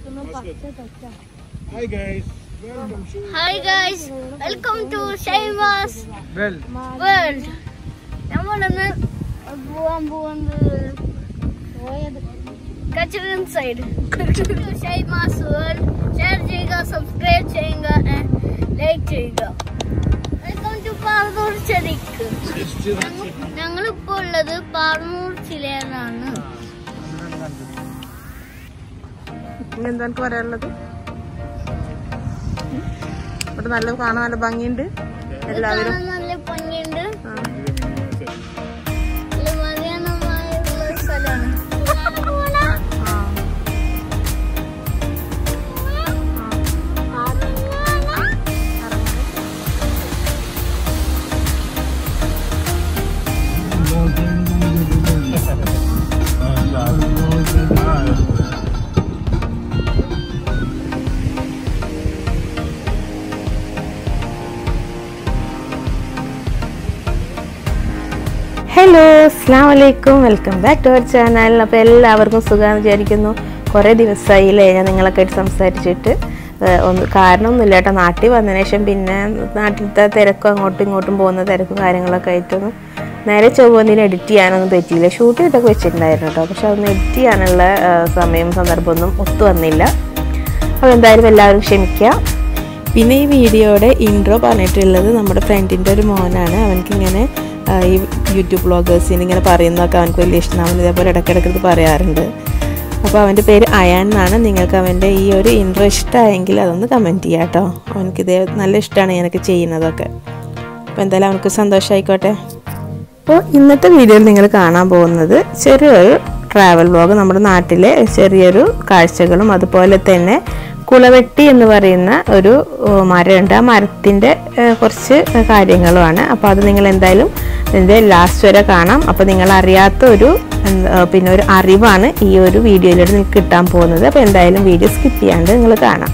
Hi guys, welcome to hi guys welcome to Shaima's Well. World നമ്മളിന്ന് പോവാൻ പോകുന്നത് കച്ചറിൻ സൈഡ് ഷൈമാസ് വേൾഡ് ഷെയർ ചെയ്യുക സബ്സ്ക്രൈബ് ചെയ്യുക ലൈക്ക് ചെയ്യുക വെൽക്കം ടു പാർന്നൂർ ചെടിക്ക് ഞങ്ങളിപ്പോൾ ഉള്ളത് പാർന്നൂർ ചിലയിലാണ് ഇനി എന്താ എനിക്ക് പറയാനുള്ളത് ഇവിടെ നല്ല കാണാൻ നല്ല ഭംഗിയുണ്ട് എല്ലാവരും കാണാൻ നല്ല ഭംഗിയുണ്ട് ആ. നല്ല മനോഹരമായുള്ള സ്ഥലമാണ് ആ. ഹലോ അസ്സാം വലൈക്കും welcome back to our channel അപ്പോൾ എല്ലാവർക്കും സുഖമാണെന്ന് വിചാരിക്കുന്നു കുറേ ദിവസമായില്ലേ ഞാൻ നിങ്ങളൊക്കെ ആയിട്ട് സംസാരിച്ചിട്ട് ഏഹ് ഒന്ന് കാരണമൊന്നുമില്ല കേട്ടോ നാട്ടിൽ വന്നതിന് ശേഷം പിന്നെ നാട്ടിലത്തെ തിരക്കും അങ്ങോട്ടും ഇങ്ങോട്ടും പോകുന്ന തിരക്കും കാര്യങ്ങളൊക്കെ ആയിട്ടൊന്നും നേരെ ചൊവ്വൊന്നിന് എഡിറ്റ് ചെയ്യാനൊന്നും പറ്റിയില്ല ഷൂട്ട് ചെയ്തൊക്കെ വെച്ചിട്ടുണ്ടായിരുന്നു കേട്ടോ പക്ഷെ അതൊന്നും എഡിറ്റ് ചെയ്യാനുള്ള ഏഹ് സമയം സന്ദർഭമൊന്നും ഒത്തു വന്നില്ല അപ്പോൾ എന്തായാലും എല്ലാവരും ക്ഷമിക്കുക പിന്നെ ഈ വീഡിയോയുടെ ഇൻട്രോ പറഞ്ഞിട്ടുള്ളത് നമ്മുടെ ഫ്രണ്ടിൻ്റെ ഒരു മോനാണ് അവനക്കിങ്ങനെ ആ, ഈ യൂട്യൂബ് ബ്ലോഗേഴ്സിന് ഇങ്ങനെ പറയുന്നതൊക്കെ അവനക്ക് വലിയ ഇഷ്ടമാണ് അവൻ ഇതേപോലെ ഇടയ്ക്കിടയ്ക്ക് പറയാറുണ്ട് അപ്പോൾ അവൻ്റെ പേര് അയാൻ എന്നാണ് നിങ്ങൾക്ക് അവൻ്റെ ഈ ഒരു ഇൻട്രോ ഇഷ്ടമായെങ്കിൽ അതൊന്ന് കമൻറ്റ് ചെയ്യാം കേട്ടോ അവനക്കിത് നല്ല ഇഷ്ടമാണ് ഞാനൊക്കെ ചെയ്യുന്നതൊക്കെ അപ്പോൾ എന്തായാലും അവനക്ക് സന്തോഷമായിക്കോട്ടെ അപ്പോൾ ഇന്നത്തെ വീഡിയോയിൽ നിങ്ങൾ കാണാൻ പോകുന്നത് ചെറിയൊരു ട്രാവൽ വ്ലോഗ് നമ്മുടെ നാട്ടിലെ ചെറിയൊരു കാഴ്ചകളും അതുപോലെ തന്നെ കുളവെട്ടി എന്ന് പറയുന്ന ഒരു ഓ, മരമുണ്ട് ആ മരത്തിൻ്റെ ഏഹ്, കുറച്ച് കാര്യങ്ങളുമാണ് അപ്പോൾ അത് നിങ്ങൾ എന്തായാലും ഇതിൻ്റെ ലാസ്റ്റ് വരെ കാണാം അപ്പോൾ നിങ്ങൾ അറിയാത്ത ഒരു എന്താ, പിന്നെ ഒരു അറിവാണ് ഈ ഒരു വീഡിയോയിലൂടെ നിങ്ങൾക്ക് കിട്ടാൻ പോകുന്നത് അപ്പോൾ എന്തായാലും വീഡിയോ സ്കിപ്പ് ചെയ്യാണ്ട് നിങ്ങൾ കാണാം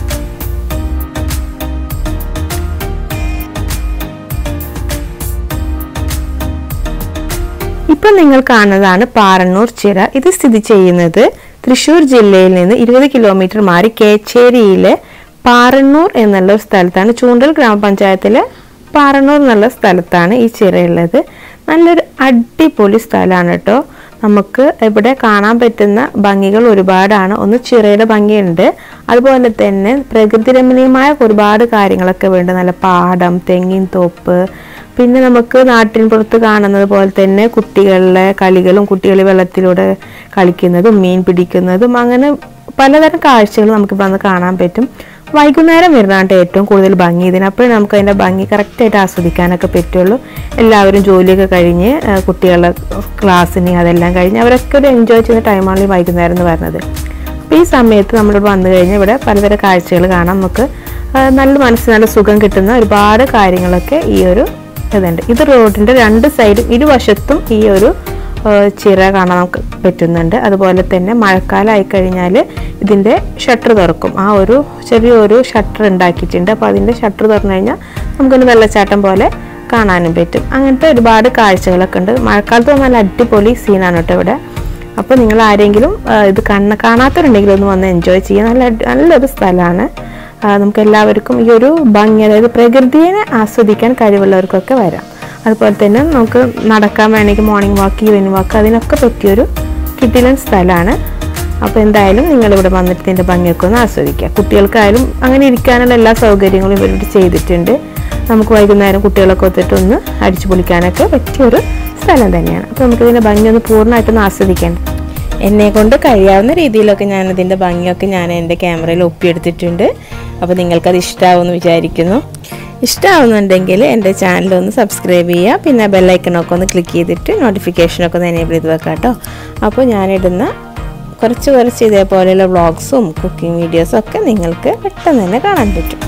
ഇപ്പം നിങ്ങൾ കാണുന്നതാണ് പാറന്നൂർ ചിറ ഇത് സ്ഥിതി ചെയ്യുന്നത് തൃശ്ശൂർ ജില്ലയിൽ നിന്ന് ഇരുപത് കിലോമീറ്റർ മാറി കേച്ചേരിയിലെ പാറന്നൂർ എന്നുള്ള ഒരു സ്ഥലത്താണ് ചൂണ്ടൽ ഗ്രാമപഞ്ചായത്തിലെ പാറന്നൂർ എന്നുള്ള സ്ഥലത്താണ് ഈ ചിറയുള്ളത് നല്ലൊരു അടിപൊളി സ്ഥലമാണ് കേട്ടോ നമുക്ക് ഇവിടെ കാണാൻ പറ്റുന്ന ഭംഗികൾ ഒരുപാടാണ് ഒന്ന് ചിറയുടെ ഭംഗിയുണ്ട് അതുപോലെ തന്നെ പ്രകൃതി രമണീയമായ ഒരുപാട് കാര്യങ്ങളൊക്കെ വേണ്ട നല്ല പാടം തെങ്ങിൻ തോപ്പ് പിന്നെ നമുക്ക് നാട്ടിൻ പുറത്ത് കാണുന്നത് പോലെ തന്നെ കുട്ടികളുടെ കളികളും കുട്ടികൾ വെള്ളത്തിലൂടെ കളിക്കുന്നതും മീൻ പിടിക്കുന്നതും അങ്ങനെ പലതരം കാഴ്ചകൾ നമുക്ക് വന്ന് കാണാൻ പറ്റും വൈകുന്നേരം വരുന്നതാണ് ഏറ്റവും കൂടുതൽ ഭംഗി ഇതിനപ്പോഴേ നമുക്ക് അതിൻ്റെ ഭംഗി കറക്റ്റായിട്ട് ആസ്വദിക്കാനൊക്കെ പറ്റുള്ളൂ എല്ലാവരും ജോലിയൊക്കെ കഴിഞ്ഞ് ആ, കുട്ടികളുടെ ക്ലാസ്സിന് അതെല്ലാം കഴിഞ്ഞ് അവരൊക്കെ ഒരു എൻജോയ് ചെയ്യുന്ന ടൈമാണ് ഈ വൈകുന്നേരം എന്ന് പറയുന്നത് അപ്പോൾ ഈ സമയത്ത് നമ്മളിവിടെ വന്നു കഴിഞ്ഞാൽ ഇവിടെ പലതരം കാഴ്ചകൾ കാണാം നമുക്ക് ആ, നല്ല മനസ്സിന് നല്ല സുഖം കിട്ടുന്ന ഒരുപാട് കാര്യങ്ങളൊക്കെ ഈ ഒരു ഇതുണ്ട് ഇത് റോഡിൻ്റെ രണ്ട് സൈഡും ഇരുവശത്തും ഈ ഒരു ആ, ചിറ കാണാൻ നമുക്ക് പറ്റുന്നുണ്ട് അതുപോലെ തന്നെ മഴക്കാലമായി കഴിഞ്ഞാൽ ഇതിൻ്റെ ഷട്ടർ തുറക്കും ആ ഒരു ചെറിയൊരു ഷട്ടർ ഉണ്ടാക്കിയിട്ടുണ്ട് അപ്പോൾ അതിൻ്റെ ഷട്ടർ തുറന്നു കഴിഞ്ഞാൽ നമുക്കൊരു വെള്ളച്ചാട്ടം പോലെ കാണാനും പറ്റും അങ്ങനത്തെ ഒരുപാട് കാഴ്ചകളൊക്കെ ഉണ്ട് മഴക്കാലത്ത് നല്ല അടിപൊളി സീനാണ് കേട്ടോ ഇവിടെ അപ്പോൾ നിങ്ങൾ ആരെങ്കിലും ആ, ഇത് കണ്ണ കാണാത്തവരുണ്ടെങ്കിൽ ഒന്ന് വന്ന് എൻജോയ് ചെയ്യാൻ നല്ല അടി- നല്ലൊരു സ്ഥലമാണ് ആ, നമുക്ക് എല്ലാവർക്കും ഈ ഒരു ഭംഗി അതായത് പ്രകൃതിയെ ആസ്വദിക്കാൻ കഴിവുള്ളവർക്കൊക്കെ വരാം അതുപോലെ തന്നെ നമുക്ക് നടക്കാൻ വേണമെങ്കിൽ മോർണിംഗ് വാക്ക് ഈവനിങ് വാക്ക് അതിനൊക്കെ പറ്റിയൊരു കിട്ടിലൻ സ്ഥലമാണ് അപ്പോൾ എന്തായാലും നിങ്ങളിവിടെ വന്നിട്ട് ഇതിൻ്റെ ഭംഗിയൊക്കെ ഒന്ന് ആസ്വദിക്കുക കുട്ടികൾക്കായാലും അങ്ങനെ ഇരിക്കാനുള്ള എല്ലാ സൗകര്യങ്ങളും ഇവരിവിടെ ചെയ്തിട്ടുണ്ട് നമുക്ക് വൈകുന്നേരം കുട്ടികളൊക്കെ ഒത്തിട്ട് ഒന്ന് അടിച്ചു പൊളിക്കാനൊക്കെ പറ്റിയൊരു സ്ഥലം തന്നെയാണ് അപ്പോൾ നമുക്ക് ഇതിൻ്റെ ഭംഗി ഒന്ന് പൂർണ്ണമായിട്ടൊന്ന് ആസ്വദിക്കേണ്ട എന്നെ കൊണ്ട് കഴിയാവുന്ന രീതിയിലൊക്കെ ഞാൻ ഇതിൻ്റെ ഭംഗിയൊക്കെ ഞാൻ എൻ്റെ ക്യാമറയിൽ ഒപ്പിയെടുത്തിട്ടുണ്ട് അപ്പോൾ നിങ്ങൾക്കത് ഇഷ്ടമാവുമെന്ന് വിചാരിക്കുന്നു ഇഷ്ടമാവുന്നുണ്ടെങ്കിൽ എൻ്റെ ചാനൽ ഒന്ന് സബ്സ്ക്രൈബ് ചെയ്യുക പിന്നെ ബെല്ലൈക്കണൊക്കെ ഒന്ന് ക്ലിക്ക് ചെയ്തിട്ട് നോട്ടിഫിക്കേഷനൊക്കെ ഒന്ന് എനേബിൾ ചെയ്ത് വെക്കാം കേട്ടോ അപ്പോൾ ഞാനിടുന്ന കുറച്ച് കുറച്ച് ഇതേപോലെയുള്ള വ്ളോഗ്സും കുക്കിംഗ് വീഡിയോസും ഒക്കെ നിങ്ങൾക്ക് പെട്ടെന്ന് തന്നെ കാണാൻ പറ്റും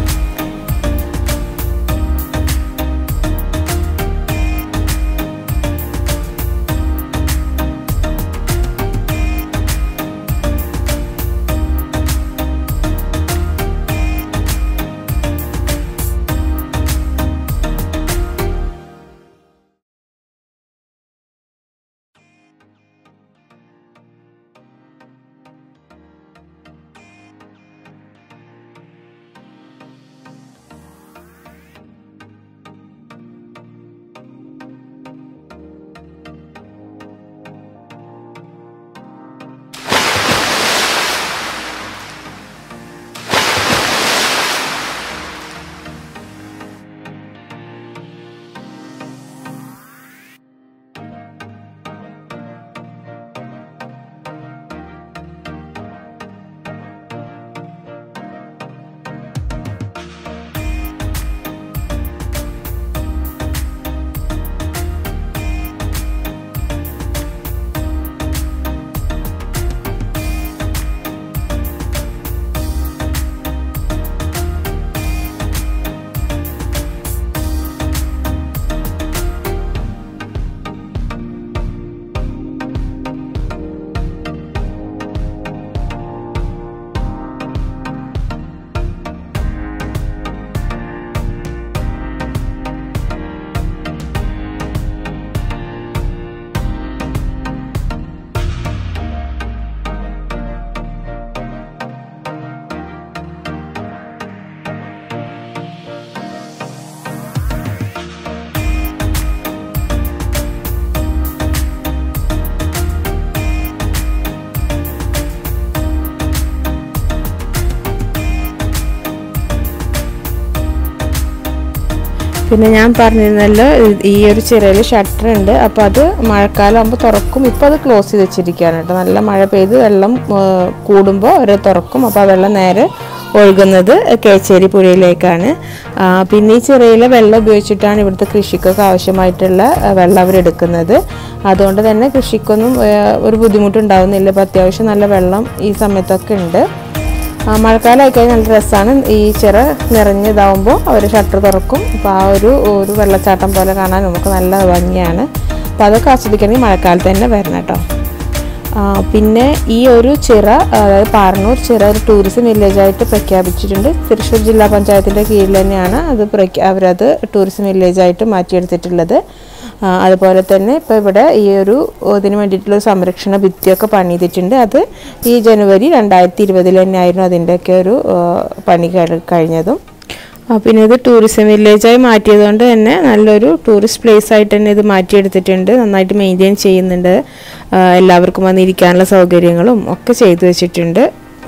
പിന്നെ ഞാൻ പറഞ്ഞിരുന്നല്ലോ ഈ ഒരു ചിറയിൽ ഷട്ടർ ഉണ്ട് അപ്പോൾ അത് മഴക്കാലം ആകുമ്പോൾ തുറക്കും ഇപ്പോൾ അത് ക്ലോസ് ചെയ്ത് വെച്ചിരിക്കുകയാണ് കേട്ടോ നല്ല മഴ പെയ്ത് വെള്ളം കൂടുമ്പോൾ അവർ തുറക്കും അപ്പോൾ ആ വെള്ളം നേരെ ഒഴുകുന്നത് കേച്ചേരി പുഴയിലേക്കാണ് ആ, പിന്നെ ഈ ചിറയിലെ വെള്ളം ഉപയോഗിച്ചിട്ടാണ് ഇവിടുത്തെ കൃഷിക്കൊക്കെ ആവശ്യമായിട്ടുള്ള ആ, വെള്ളം അവരെടുക്കുന്നത് അതുകൊണ്ട് തന്നെ കൃഷിക്കൊന്നും ആ, ഒരു ബുദ്ധിമുട്ടുണ്ടാവുന്നില്ല ഇപ്പോൾ അത്യാവശ്യം നല്ല വെള്ളം ഈ സമയത്തൊക്കെ ഉണ്ട് ആ, മഴക്കാലമായി കഴിഞ്ഞാൽ നല്ല രസമാണ് ഈ ചിറ നിറഞ്ഞതാവുമ്പോൾ അവർ ഷട്ടർ തുറക്കും അപ്പോൾ ആ ഒരു ഒരു വെള്ളച്ചാട്ടം പോലെ കാണാൻ നമുക്ക് നല്ല ഭംഗിയാണ് അപ്പോൾ അതൊക്കെ ആസ്വദിക്കണമെങ്കിൽ മഴക്കാലത്ത് തന്നെ വരണം കേട്ടോ ആ, പിന്നെ ഈ ഒരു ചിറ അതായത് പാറന്നൂർ ചിറ ഒരു ടൂറിസം വില്ലേജായിട്ട് പ്രഖ്യാപിച്ചിട്ടുണ്ട് തൃശ്ശൂർ ജില്ലാ പഞ്ചായത്തിൻ്റെ കീഴിൽ തന്നെയാണ് അത് പ്രഖ്യാ അവരത് ടൂറിസം വില്ലേജായിട്ട് മാറ്റിയെടുത്തിട്ടുള്ളത് ആ, അതുപോലെ തന്നെ ഇപ്പോൾ ഇവിടെ ഈ ഒരു ഇതിന് വേണ്ടിയിട്ടുള്ള ഒരു സംരക്ഷണ ഭിത്തിയൊക്കെ പണിതിട്ടുണ്ട് അത് ഈ ജനുവരി രണ്ടായിരത്തി ഇരുപതിൽ തന്നെയായിരുന്നു അതിൻ്റെയൊക്കെ ഒരു ആ, പണി കഴി- കഴിഞ്ഞതും ആ, പിന്നെ ഇത് ടൂറിസം വില്ലേജായി മാറ്റിയത് കൊണ്ട് തന്നെ നല്ലൊരു ടൂറിസ്റ്റ് പ്ലേസ് ആയിട്ട് തന്നെ ഇത് മാറ്റിയെടുത്തിട്ടുണ്ട് നന്നായിട്ട് മെയിൻറ്റെയിൻ ചെയ്യുന്നുണ്ട് ആ, എല്ലാവർക്കും വന്നിരിക്കാനുള്ള സൗകര്യങ്ങളും ഒക്കെ ചെയ്തു വെച്ചിട്ടുണ്ട്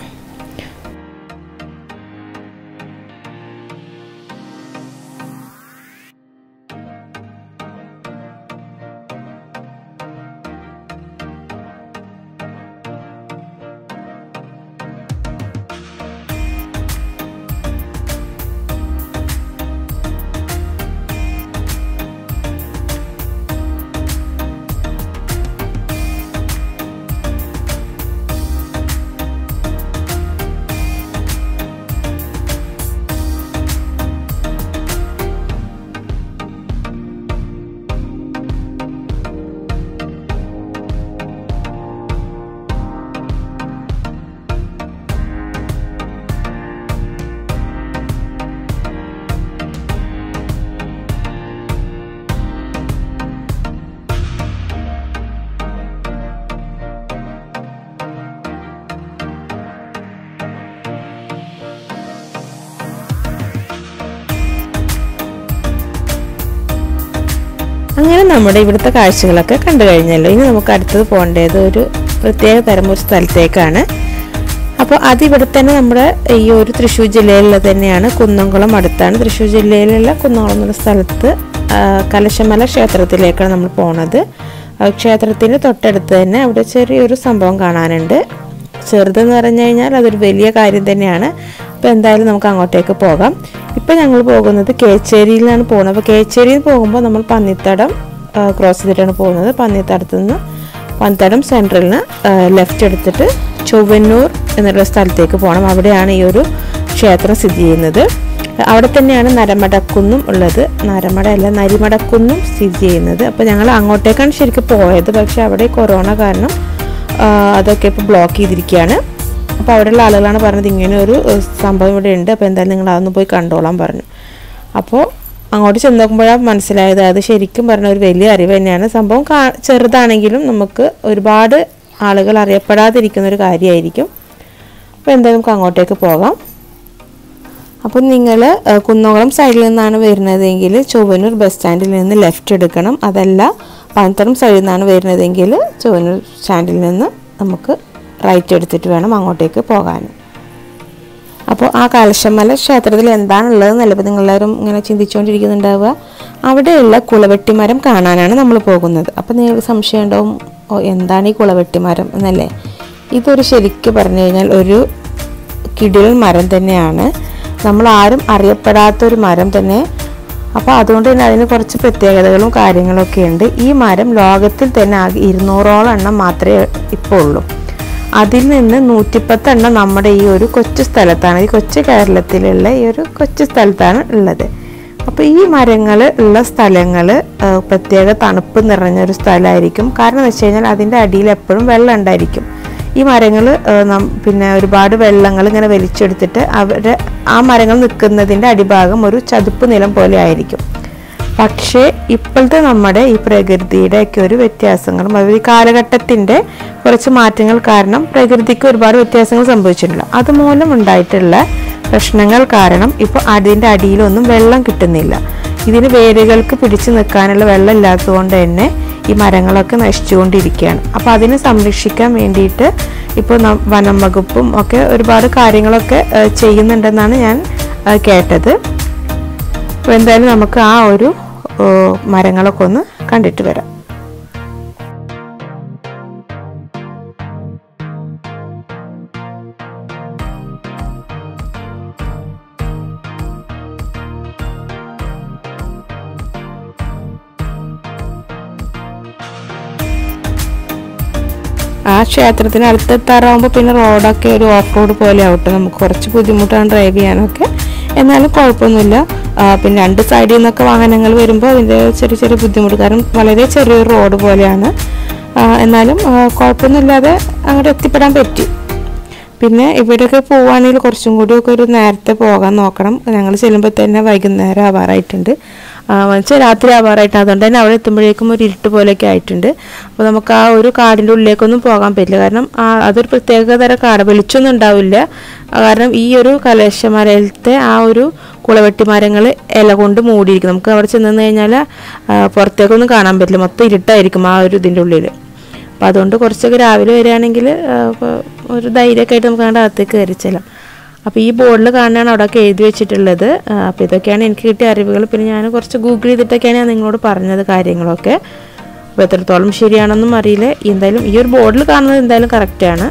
അങ്ങനെ നമ്മുടെ ഇവിടുത്തെ കാഴ്ചകളൊക്കെ കണ്ടു കഴിഞ്ഞല്ലോ ഇനി നമുക്ക് അടുത്തത് പോകേണ്ടത് ഒരു പ്രത്യേക തരം ഒരു സ്ഥലത്തേക്കാണ് അപ്പോൾ അത് ഇവിടെ തന്നെ നമ്മുടെ ഈ ഒരു തൃശ്ശൂർ ജില്ലയിലുള്ള തന്നെയാണ് കുന്നംകുളം അടുത്താണ് തൃശ്ശൂർ ജില്ലയിലുള്ള കുന്നംകുളം എന്നുള്ള സ്ഥലത്ത് ആ, കലശമല ക്ഷേത്രത്തിലേക്കാണ് നമ്മൾ പോണത് ആ ക്ഷേത്രത്തിന് തൊട്ടടുത്ത് തന്നെ അവിടെ ചെറിയൊരു സംഭവം കാണാനുണ്ട് ചെറുതെന്ന് പറഞ്ഞു കഴിഞ്ഞാൽ അതൊരു വലിയ കാര്യം തന്നെയാണ് അപ്പോൾ എന്തായാലും നമുക്ക് അങ്ങോട്ടേക്ക് പോകാം ഇപ്പം ഞങ്ങൾ പോകുന്നത് കേച്ചേരിയിൽ നിന്നാണ് പോകുന്നത് അപ്പോൾ കേച്ചേരിയിൽ പോകുമ്പോൾ നമ്മൾ പന്നിത്തടം ക്രോസ് ചെയ്തിട്ടാണ് പോകുന്നത് പന്നിത്തടത്ത് നിന്ന് പന്നിത്തടം സെൻട്രലിൽ നിന്ന് ലെഫ്റ്റ് എടുത്തിട്ട് ചൊവ്വന്നൂർ എന്നുള്ള സ്ഥലത്തേക്ക് പോകണം അവിടെയാണ് ഈ ഒരു ക്ഷേത്രം സ്ഥിതി ചെയ്യുന്നത് അവിടെ തന്നെയാണ് നരമടക്കുന്നും ഉള്ളത് നരമട അല്ല നരിമടക്കുന്നും സ്ഥിതി ചെയ്യുന്നത് അപ്പോൾ ഞങ്ങൾ അങ്ങോട്ടേക്കാണ് ശരിക്കും പോയത് പക്ഷേ അവിടെ കൊറോണ കാരണം ആ, അതൊക്കെ ഇപ്പോൾ ബ്ലോക്ക് ചെയ്തിരിക്കുകയാണ് അപ്പോൾ അവിടെയുള്ള ആളുകളാണ് പറഞ്ഞത് ഇങ്ങനെ ഒരു ഏഹ്, സംഭവം ഇവിടെ ഉണ്ട് അപ്പോൾ എന്തായാലും നിങ്ങൾ അതൊന്ന് പോയി കണ്ടോളാൻ പറഞ്ഞു അപ്പോൾ അങ്ങോട്ട് ചെന്ന് നോക്കുമ്പോഴാണ് മനസ്സിലായത് അത് ശരിക്കും പറഞ്ഞ ഒരു വലിയ അറിവ് തന്നെയാണ് സംഭവം കാ ചെറുതാണെങ്കിലും നമുക്ക് ഒരുപാട് ആളുകൾ അറിയപ്പെടാതിരിക്കുന്ന ഒരു കാര്യമായിരിക്കും അപ്പോൾ എന്തായാലും നമുക്ക് അങ്ങോട്ടേക്ക് പോകാം അപ്പോൾ നിങ്ങൾ കുന്നോളം സൈഡിൽ നിന്നാണ് വരുന്നതെങ്കിൽ ചൊവ്വനൂർ ബസ് സ്റ്റാൻഡിൽ നിന്ന് ലെഫ്റ്റ് എടുക്കണം അതല്ല പനത്തറം സൈഡിൽ നിന്നാണ് വരുന്നതെങ്കിൽ ചൊവ്വനൂർ സ്റ്റാൻഡിൽ നിന്ന് നമുക്ക് റൈറ്റ് എടുത്തിട്ട് വേണം അങ്ങോട്ടേക്ക് പോകാൻ അപ്പോൾ ആ കലശമല ക്ഷേത്രത്തിൽ എന്താണുള്ളത് എന്നല്ലപ്പോൾ നിങ്ങളെല്ലാവരും ഇങ്ങനെ ചിന്തിച്ചുകൊണ്ടിരിക്കുന്നുണ്ടാവുക അവിടെയുള്ള കുളവെട്ടിമരം കാണാനാണ് നമ്മൾ പോകുന്നത് അപ്പോൾ നിങ്ങൾക്ക് സംശയം ഉണ്ടാവും ഓ എന്താണ് ഈ കുളവെട്ടിമരം എന്നല്ലേ ഇതൊരു ശരിക്ക് പറഞ്ഞു കഴിഞ്ഞാൽ ഒരു കിടിൽ മരം തന്നെയാണ് നമ്മൾ ആരും അറിയപ്പെടാത്തൊരു മരം തന്നെ അപ്പോൾ അതുകൊണ്ട് തന്നെ അതിന് കുറച്ച് പ്രത്യേകതകളും കാര്യങ്ങളൊക്കെ ഉണ്ട് ഈ മരം ലോകത്തിൽ തന്നെ ആകെ ഇരുന്നൂറോളം എണ്ണം മാത്രമേ ഇപ്പോൾ ഉള്ളൂ അതിൽ നിന്ന് നൂറ്റിപ്പത്ത് എണ്ണം നമ്മുടെ ഈ ഒരു കൊച്ചു സ്ഥലത്താണ് ഈ കൊച്ചു കേരളത്തിലുള്ള ഈ ഒരു കൊച്ചു സ്ഥലത്താണ് ഉള്ളത് അപ്പോൾ ഈ മരങ്ങൾ ഉള്ള സ്ഥലങ്ങൾ പ്രത്യേക തണുപ്പ് നിറഞ്ഞൊരു സ്ഥലമായിരിക്കും കാരണം എന്ന് വെച്ച് കഴിഞ്ഞാൽ അതിൻ്റെ അടിയിൽ എപ്പോഴും വെള്ളം ഉണ്ടായിരിക്കും ഈ മരങ്ങൾ പിന്നെ ഒരുപാട് വെള്ളങ്ങൾ ഇങ്ങനെ വലിച്ചെടുത്തിട്ട് അവരുടെ ആ മരങ്ങൾ നിൽക്കുന്നതിൻ്റെ അടിഭാഗം ഒരു ചതുപ്പ് നിലം പോലെ ആയിരിക്കും പക്ഷേ ഇപ്പോഴത്തെ നമ്മുടെ ഈ പ്രകൃതിയുടെ ഒക്കെ ഒരു വ്യത്യാസങ്ങളും അതായത് ഈ കാലഘട്ടത്തിൻ്റെ കുറച്ച് മാറ്റങ്ങൾ കാരണം പ്രകൃതിക്ക് ഒരുപാട് വ്യത്യാസങ്ങൾ സംഭവിച്ചിട്ടുണ്ട് അതുമൂലം ഉണ്ടായിട്ടുള്ള പ്രശ്നങ്ങൾ കാരണം ഇപ്പോൾ അതിൻ്റെ അടിയിലൊന്നും വെള്ളം കിട്ടുന്നില്ല ഇതിന് വേരുകൾക്ക് പിടിച്ചു നിൽക്കാനുള്ള വെള്ളം ഇല്ലാത്തതുകൊണ്ട് തന്നെ ഈ മരങ്ങളൊക്കെ നശിച്ചുകൊണ്ടിരിക്കുകയാണ് അപ്പോൾ അതിനെ സംരക്ഷിക്കാൻ വേണ്ടിയിട്ട് ഇപ്പോൾ ന- വനം വകുപ്പും ഒക്കെ ഒരുപാട് കാര്യങ്ങളൊക്കെ ഏഹ്, ചെയ്യുന്നുണ്ടെന്നാണ് ഞാൻ ഏഹ്, കേട്ടത് അപ്പോൾ എന്തായാലും നമുക്ക് ആ ഒരു ഓ, മരങ്ങളൊക്കെ ഒന്ന് കണ്ടിട്ട് വരാം ആ ക്ഷേത്രത്തിന് അടുത്തെത്താറാകുമ്പോൾ പിന്നെ റോഡൊക്കെ ഒരു ഓഫ് റോഡ് പോലെ ആവട്ടെ നമുക്ക് കുറച്ച് ബുദ്ധിമുട്ടാണ് ഡ്രൈവ് ചെയ്യാനൊക്കെ എന്നാലും കുഴപ്പമൊന്നുമില്ല ആ, പിന്നെ രണ്ട് സൈഡിൽ നിന്നൊക്കെ വാഹനങ്ങൾ വരുമ്പോൾ അതിൻ്റെ ചെറിയ ചെറിയ ബുദ്ധിമുട്ട് കാരണം വളരെ ചെറിയൊരു റോഡ് പോലെയാണ് ആ, എന്നാലും ആ, കുഴപ്പമൊന്നുമില്ലാതെ അങ്ങോട്ട് എത്തിപ്പെടാൻ പറ്റി പിന്നെ ഇവിടെയൊക്കെ പോവുകയാണെങ്കിൽ കുറച്ചും കൂടിയൊക്കെ ഒരു നേരത്തെ പോകാൻ നോക്കണം ഞങ്ങൾ ചെല്ലുമ്പോൾ തന്നെ വൈകുന്നേരം ആവാറായിട്ടുണ്ട് വെച്ചാൽ രാത്രി ആവാറായിട്ട് അതുകൊണ്ട് തന്നെ അവിടെ എത്തുമ്പോഴേക്കും ഒരു ഇരുട്ട് പോലെയൊക്കെ ആയിട്ടുണ്ട് അപ്പോൾ നമുക്ക് ആ ഒരു കാടിൻ്റെ ഉള്ളിലേക്കൊന്നും പോകാൻ പറ്റില്ല കാരണം ആ അതൊരു പ്രത്യേക തരം കാട് വെളിച്ചൊന്നും ഉണ്ടാവില്ല ആ, കാരണം ഈ ഒരു കലേശമരയിലത്തെ ആ ഒരു കുളവെട്ടി മരങ്ങൾ ഇല കൊണ്ട് മൂടിയിരിക്കും നമുക്ക് അവിടെ ചെന്ന് കഴിഞ്ഞാൽ പുറത്തേക്കൊന്നും കാണാൻ പറ്റില്ല മൊത്തം ഇരുട്ടായിരിക്കും ആ ഒരു ഇതിൻ്റെ ഉള്ളിൽ അപ്പോൾ അതുകൊണ്ട് കുറച്ചൊക്കെ രാവിലെ വരികയാണെങ്കിൽ ഒരു ധൈര്യമൊക്കെ ആയിട്ട് നമുക്ക് അങ്ങോട്ട് അകത്തേക്ക് കയറി ചെല്ലാം അപ്പോൾ ഈ ബോർഡിൽ കാണാനാണ് അവിടെയൊക്കെ എഴുതി വെച്ചിട്ടുള്ളത് അപ്പോൾ ഇതൊക്കെയാണ് എനിക്ക് കിട്ടിയ അറിവുകൾ പിന്നെ ഞാൻ കുറച്ച് ഗൂഗിൾ ചെയ്തിട്ടൊക്കെയാണ് ഞാൻ നിങ്ങളോട് പറഞ്ഞത് കാര്യങ്ങളൊക്കെ അപ്പോൾ എത്രത്തോളം ശരിയാണെന്നും അറിയില്ല എന്തായാലും ഈ ഒരു ബോർഡിൽ കാണുന്നത് എന്തായാലും കറക്റ്റാണ്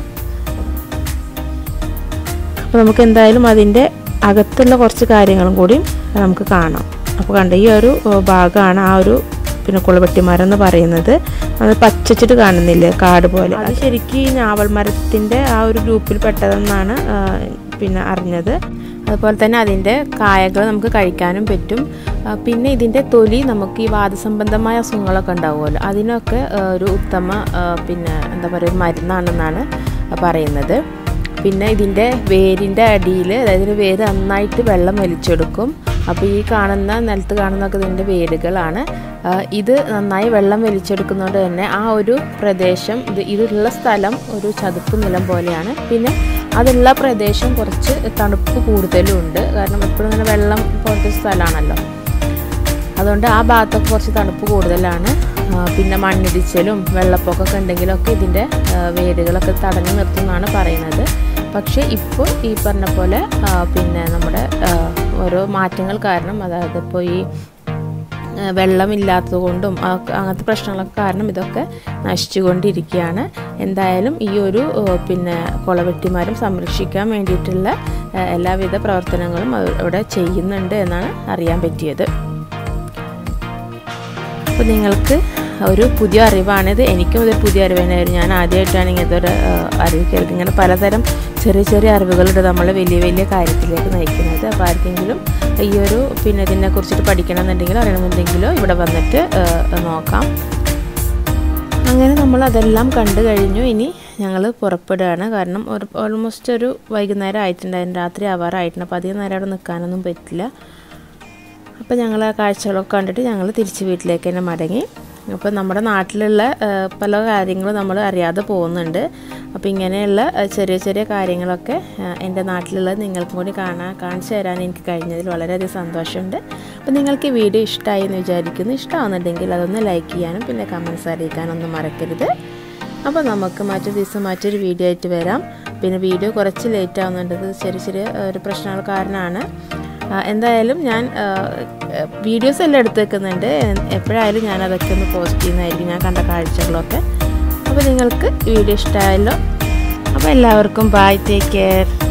അപ്പോൾ നമുക്ക് എന്തായാലും അതിൻ്റെ അകത്തുള്ള കുറച്ച് കാര്യങ്ങളും കൂടി നമുക്ക് കാണാം അപ്പോൾ കണ്ട ഈ ഒരു ഏഹ്, ഭാഗമാണ് ആ ഒരു പിന്നെ കുളവെട്ടിമരം എന്ന് പറയുന്നത് അത് പച്ചച്ചിട്ട് കാണുന്നില്ലേ കാട് പോലെ അത് ശരിക്കും ഈ ഞാവൽ മരത്തിൻ്റെ ആ ഒരു ഗ്രൂപ്പിൽ പെട്ടതെന്നാണ് ആ, പിന്നെ അറിഞ്ഞത് അതുപോലെ തന്നെ അതിൻ്റെ കായകൾ നമുക്ക് കഴിക്കാനും പറ്റും ആ, പിന്നെ ഇതിൻ്റെ തൊലി നമുക്ക് ഈ വാദസംബന്ധമായ അസുഖങ്ങളൊക്കെ ഉണ്ടാവുമല്ലോ അതിനൊക്കെ ആ, ഒരു ഉത്തമ ആ, പിന്നെ എന്താ പറയുക മരുന്നാണെന്നാണ് പറയുന്നത് പിന്നെ ഇതിൻ്റെ വേരിൻ്റെ അടിയിൽ അതായത് ഇതിൻ്റെ വേര് നന്നായിട്ട് വെള്ളം വലിച്ചെടുക്കും അപ്പോൾ ഈ കാണുന്ന നിലത്ത് കാണുന്നതൊക്കെ ഇതിൻ്റെ വേരുകളാണ് ആ, ഇത് നന്നായി വെള്ളം വലിച്ചെടുക്കുന്നതുകൊണ്ട് തന്നെ ആ ഒരു പ്രദേശം ഇത് ഇതുള്ള സ്ഥലം ഒരു ചതുപ്പ് നിലം പോലെയാണ് പിന്നെ അതുള്ള പ്രദേശം കുറച്ച് തണുപ്പ് കൂടുതലും ഉണ്ട് കാരണം എപ്പോഴും ഇങ്ങനെ വെള്ളം പോലത്തെ സ്ഥലമാണല്ലോ അതുകൊണ്ട് ആ ഭാഗത്തൊക്കെ കുറച്ച് തണുപ്പ് കൂടുതലാണ് ആ, പിന്നെ മണ്ണിടിച്ചിലും വെള്ളപ്പൊക്കമൊക്കെ ഉണ്ടെങ്കിലൊക്കെ ഇതിൻ്റെ ആ, വേരുകളൊക്കെ തടഞ്ഞു നിർത്തുമെന്നാണ് പറയുന്നത് പക്ഷേ ഇപ്പോൾ ഈ പറഞ്ഞ പോലെ ആ, പിന്നെ നമ്മുടെ ആ, ഓരോ മാറ്റങ്ങൾ കാരണം അതായത് ഇപ്പോൾ ഈ ആ, വെള്ളമില്ലാത്തത് കൊണ്ടും ആ, അങ്ങനത്തെ പ്രശ്നങ്ങളൊക്കെ കാരണം ഇതൊക്കെ നശിച്ചുകൊണ്ടിരിക്കുകയാണ് എന്തായാലും ഈ ഒരു ആ, പിന്നെ കുളവെട്ടിമാരും സംരക്ഷിക്കാൻ വേണ്ടിയിട്ടുള്ള ആ, എല്ലാവിധ പ്രവർത്തനങ്ങളും അവ- അവിടെ ചെയ്യുന്നുണ്ട് എന്നാണ് അറിയാൻ പറ്റിയത് അപ്പോൾ നിങ്ങൾക്ക് ഒരു പുതിയ അറിവാണിത് എനിക്കും ഇതൊരു പുതിയ അറിവ് തന്നെയായിരുന്നു ഞാൻ ആദ്യമായിട്ടാണ് ഇങ്ങനത്തെ ഒരു ആ, അറിവ് കേൾക്കുന്നത് ഇങ്ങനെ പലതരം ചെറിയ ചെറിയ അറിവുകളുണ്ട് നമ്മൾ വലിയ വലിയ കാര്യത്തിലേക്ക് നയിക്കുന്നത് അപ്പോൾ ആർക്കെങ്കിലും ഈ ഒരു പിന്നെ ഇതിനെ കുറിച്ചിട്ട് പഠിക്കണമെന്നുണ്ടെങ്കിലോ അറിയണമെന്നുണ്ടെങ്കിലോ ഇവിടെ വന്നിട്ട് ആ, നോക്കാം അങ്ങനെ നമ്മൾ അതെല്ലാം കണ്ടു കഴിഞ്ഞു ഇനി ഞങ്ങൾ പുറപ്പെടുകയാണ് കാരണം ഒരു ഓൾമോസ്റ്റ് ഒരു വൈകുന്നേരം ആയിട്ടുണ്ടായിരുന്നു രാത്രി ആവാറായിട്ടുണ്ട് അപ്പോൾ അധികം നേരം അവിടെ നിൽക്കാനൊന്നും പറ്റില്ല അപ്പോൾ ഞങ്ങൾ ആ കാഴ്ചകളൊക്കെ കണ്ടിട്ട് ഞങ്ങൾ തിരിച്ച് വീട്ടിലേക്ക് തന്നെ മടങ്ങി അപ്പോൾ നമ്മുടെ നാട്ടിലുള്ള ആ, പല കാര്യങ്ങളും നമ്മൾ അറിയാതെ പോകുന്നുണ്ട് അപ്പോൾ ഇങ്ങനെയുള്ള ആ, ചെറിയ ചെറിയ കാര്യങ്ങളൊക്കെ ആ, എൻ്റെ നാട്ടിലുള്ളത് നിങ്ങൾക്കും കൂടി കാണാൻ കാണിച്ചു തരാൻ എനിക്ക് കഴിഞ്ഞതിൽ വളരെയധികം സന്തോഷമുണ്ട് അപ്പോൾ നിങ്ങൾക്ക് ഈ വീഡിയോ ഇഷ്ടമായി എന്ന് വിചാരിക്കുന്നു ഇഷ്ടമാവുന്നുണ്ടെങ്കിൽ അതൊന്ന് ലൈക്ക് ചെയ്യാനും പിന്നെ കമൻസ് അറിയിക്കാനൊന്നും മറക്കരുത് അപ്പോൾ നമുക്ക് മറ്റൊരു ദിവസം മറ്റൊരു വീഡിയോ ആയിട്ട് വരാം പിന്നെ വീഡിയോ കുറച്ച് ലേറ്റ് ആവുന്നുണ്ട് ഇത് ചെറിയ ചെറിയ ആ, ഒരു പ്രശ്നങ്ങൾ കാരണമാണ് ആ, എന്തായാലും ഞാൻ വീഡിയോസ് എല്ലാം എടുത്ത് വെക്കുന്നുണ്ട് എപ്പോഴായാലും ഞാൻ അതൊക്കെ ഒന്ന് പോസ്റ്റ് ചെയ്യുന്നതായിരിക്കും ഞാൻ കണ്ട കാഴ്ചകളൊക്കെ അപ്പോൾ നിങ്ങൾക്ക് വീഡിയോ ഇഷ്ടമായല്ലോ അപ്പോൾ എല്ലാവർക്കും ബൈ ടേക്ക് കെയർ